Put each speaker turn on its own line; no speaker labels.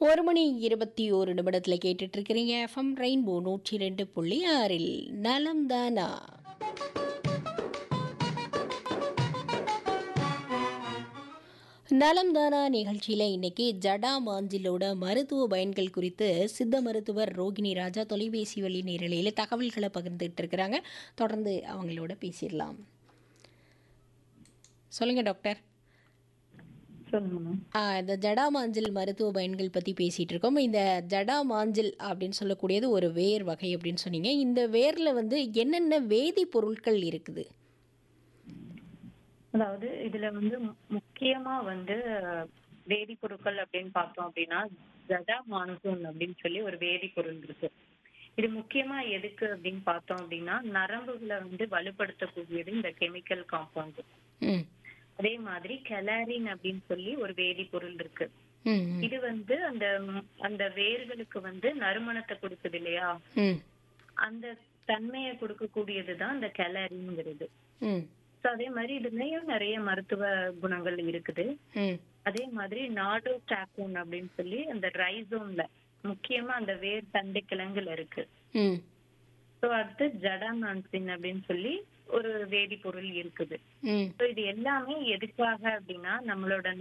ஒரு மணி இருபத்தி ஒரு நிமிடத்தில் கேட்டுட்டு இருக்கிறீங்க எஃப்எம் ரெயின்போ நூற்றி ரெண்டு புள்ளி ஆறில் நலம் தானா நலம் தானா நிகழ்ச்சியில் இன்னைக்கு ஜடா மாஞ்சிலோட மருத்துவ பயன்கள் குறித்து சித்த மருத்துவர் ரோகிணி ராஜா தொலைபேசி வழி நேரலையில் தகவல்களை பகிர்ந்துட்டு இருக்கிறாங்க தொடர்ந்து அவங்களோட பேசிடலாம் சொல்லுங்க டாக்டர்
சொல்லுங்க மேம்
ஆ, இந்த ஜடா மாஞ்சில் மருத்துவ பயன்கள் பற்றி பேசிகிட்டு இருக்கோம் இந்த ஜடா மாஞ்சில் அப்படின்னு சொல்லக்கூடியது ஒரு வேர் வகை அப்படின்னு சொன்னீங்க இந்த வேரில் வந்து என்னென்ன வேதிப்பொருட்கள் இருக்குது
அதாவது இதுல வந்து மு- முக்கியமா வந்து அஹ், வேதிப்பொருட்கள் அப்படின்னு பார்த்தோம் அப்படின்னா ஜடா மான்சூன் அப்படின்னு சொல்லி ஒரு வேதிப்பொருள் இருக்கு இது முக்கியமா எதுக்கு அப்படின்னு பார்த்தோம் அப்படின்னா நரம்புகளை வந்து வலுப்படுத்தக்கூடியது இந்த கெமிக்கல் காம்பவுண்ட்
ம்
அதே மாதிரி கெலாரின் அப்படின்னு சொல்லி ஒரு வேதிப்பொருள் இருக்கு
ம் ம்,
இது வந்து அந்த ம், அந்த வேர்களுக்கு வந்து நறுமணத்தை கொடுக்குது இல்லையா
ம்
அந்த தன்மையை கொடுக்கக்கூடியதுதான் இந்த கெலாரின்ங்கிறது
ம்
ஸோ அதே மாதிரி இதுலயும் நிறைய மருத்துவ குணங்கள் இருக்குது
ம்
அதே மாதிரி நாடோ டாக்கூன் அப்படின்னு சொல்லி அந்த ரைசோம்ல முக்கியமா அந்த வேர் தண்டு கிழங்குல இருக்கு
ம்
ஸோ அடுத்து ஜடாமான்சின் அப்படின்னு சொல்லி ஒரு வேதிப்பொருள் இருக்குது
ம்
ஸோ இது எல்லாமே எதுக்காக அப்படின்னா நம்மளோட